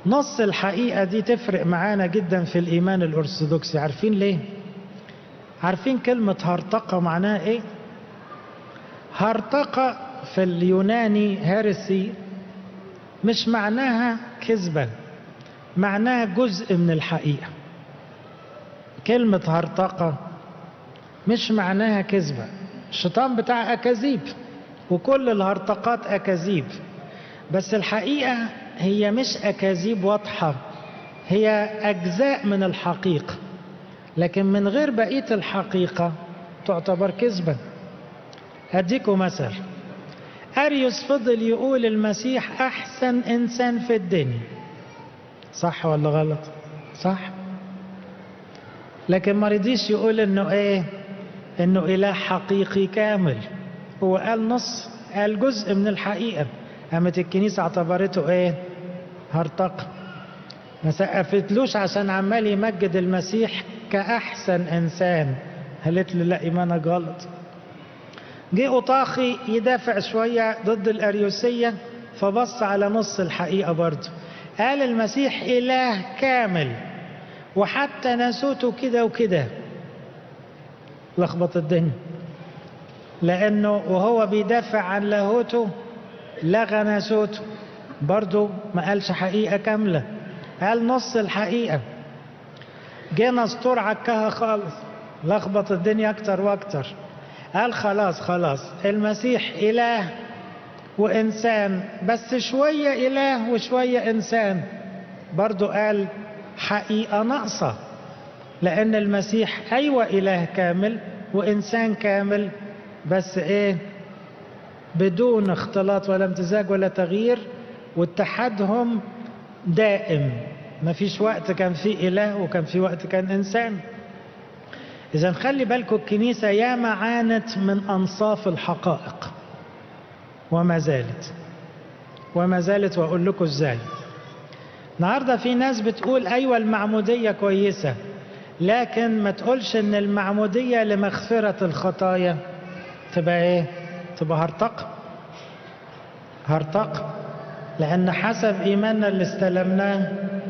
نص الحقيقة دي تفرق معانا جدا في الإيمان الأرثوذكسي عارفين ليه؟ عارفين كلمة هرطقة معناها إيه؟ هرطقة في اليوناني هارسي مش معناها كذبة معناها جزء من الحقيقة كلمة هرطقة مش معناها كذبة الشيطان بتاع أكاذيب وكل الهرطقات أكاذيب بس الحقيقة هي مش أكاذيب واضحة هي أجزاء من الحقيقة لكن من غير بقية الحقيقة تعتبر كذبة هديكم مثل أريوس فضل يقول المسيح أحسن إنسان في الدنيا صح ولا غلط صح لكن ما رضيش يقول انه ايه انه اله حقيقي كامل هو قال نص قال جزء من الحقيقة قامت الكنيسة اعتبرته ايه هرطقة ما سقفتلوش عشان عمال يمجد المسيح كأحسن إنسان قالت له لا إيمانك غلط جه أوطاخي يدافع شوية ضد الأريوسية فبص على نص الحقيقة برضه قال المسيح إله كامل وحتى ناسوته كده وكده لخبط الدنيا لأنه وهو بيدافع عن لاهوته لغى ناسوته برضه ما قالش حقيقة كاملة قال نص الحقيقة جه نسطور عكها خالص لخبط الدنيا أكتر وأكتر قال خلاص خلاص المسيح إله وإنسان بس شوية إله وشوية إنسان برضو قال حقيقة ناقصة لأن المسيح أيوة إله كامل وإنسان كامل بس إيه بدون اختلاط ولا امتزاج ولا تغيير واتحادهم دائم ما فيش وقت كان فيه إله وكان في وقت كان إنسان إذا خلي بالكم الكنيسة ياما عانت من أنصاف الحقائق وما زالت وما زالت وأقول لكم إزاي النهاردة في ناس بتقول أيوة المعمودية كويسة لكن ما تقولش إن المعمودية لمغفرة الخطايا تبقى إيه؟ تبقى هرطقة هرطقة لأن حسب إيماننا اللي استلمناه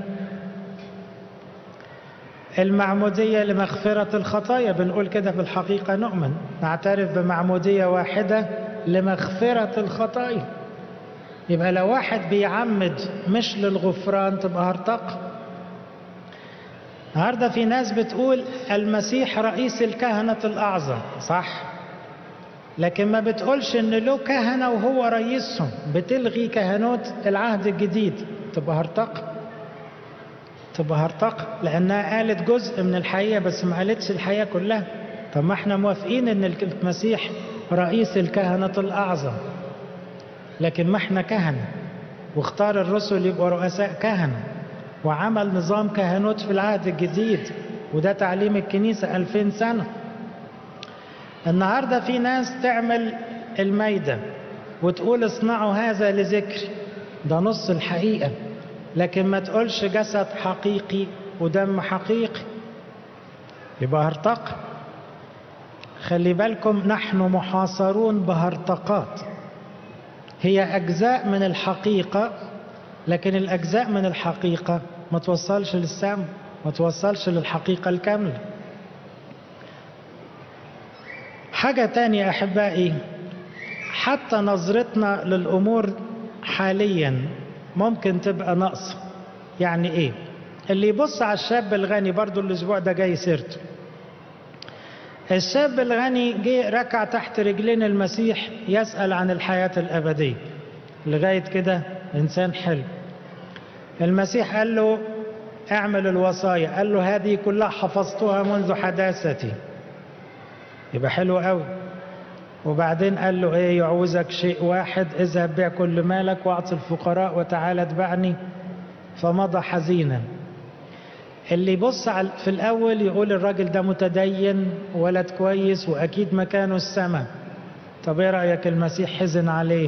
المعمودية لمغفرة الخطايا بنقول كده في الحقيقة نؤمن نعترف بمعمودية واحدة لمغفرة الخطايا يبقى لو واحد بيعمد مش للغفران تبقى هرطقة النهارده في ناس بتقول المسيح رئيس الكهنة الأعظم صح لكن ما بتقولش ان له كهنة وهو رئيسهم بتلغي كهنوت العهد الجديد تبقى هرطقة تبقى هرطقة لأنها قالت جزء من الحقيقة بس ما قالتش الحقيقة كلها طب ما احنا موافقين ان المسيح رئيس الكهنة الأعظم لكن ما احنا كهنة واختار الرسل يبقوا رؤساء كهنة وعمل نظام كهنوت في العهد الجديد وده تعليم الكنيسة ألفين سنة النهاردة في ناس تعمل الميدة وتقول اصنعوا هذا لذكر ده نص الحقيقة لكن ما تقولش جسد حقيقي ودم حقيقي يبقى هرطقة خلي بالكم نحن محاصرون بهرطقات هي أجزاء من الحقيقة لكن الأجزاء من الحقيقة ما توصلش للسام ما توصلش للحقيقة الكاملة حاجة تانية أحبائي حتى نظرتنا للأمور حاليا ممكن تبقى ناقصة يعني إيه اللي يبص على الشاب الغني برضو الأسبوع ده جاي سيرته الشاب الغني جه ركع تحت رجلين المسيح يسأل عن الحياة الأبدية لغاية كده إنسان حلو المسيح قال له اعمل الوصايا قال له هذه كلها حفظتها منذ حداثتي يبقى حلو قوي وبعدين قال له ايه يعوزك شيء واحد اذهب بيع كل مالك واعطي الفقراء وتعالى اتبعني فمضى حزينا اللي يبص في الاول يقول الراجل ده متدين ولد كويس واكيد مكانه السماء طب ايه رايك المسيح حزن عليه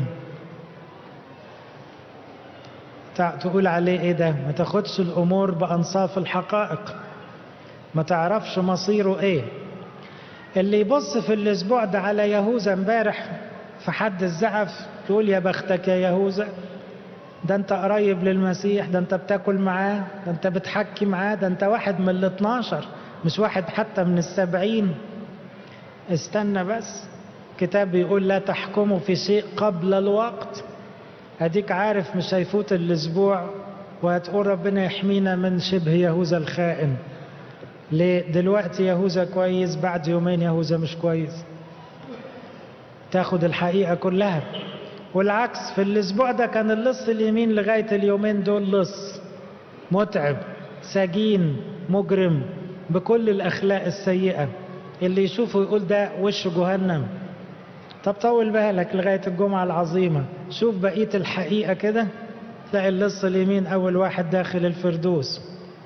تقول عليه ايه ده ما تاخدش الامور بانصاف الحقائق ما تعرفش مصيره ايه اللي يبص في الاسبوع ده على يهوذا امبارح في حد الزعف يقول يا بختك يا يهوذا ده انت قريب للمسيح ده انت بتاكل معاه ده انت بتحكي معاه ده انت واحد من ال 12 مش واحد حتى من السبعين استنى بس كتاب بيقول لا تحكموا في شيء قبل الوقت اديك عارف مش هيفوت الاسبوع وهتقول ربنا يحمينا من شبه يهوذا الخائن ليه دلوقتي يهوذا كويس بعد يومين يهوذا مش كويس تاخد الحقيقة كلها والعكس في الاسبوع ده كان اللص اليمين لغاية اليومين دول لص متعب سجين مجرم بكل الاخلاق السيئة اللي يشوفه يقول ده وش جهنم طب طول بالك لغاية الجمعة العظيمة شوف بقية الحقيقة كده تلاقي اللص اليمين أول واحد داخل الفردوس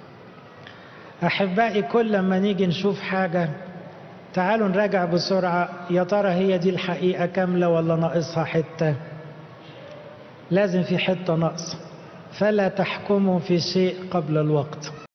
أحبائي كل لما نيجي نشوف حاجة تعالوا نراجع بسرعة يا ترى هي دي الحقيقة كاملة ولا ناقصها حتة لازم في حتة ناقصة فلا تحكموا في شيء قبل الوقت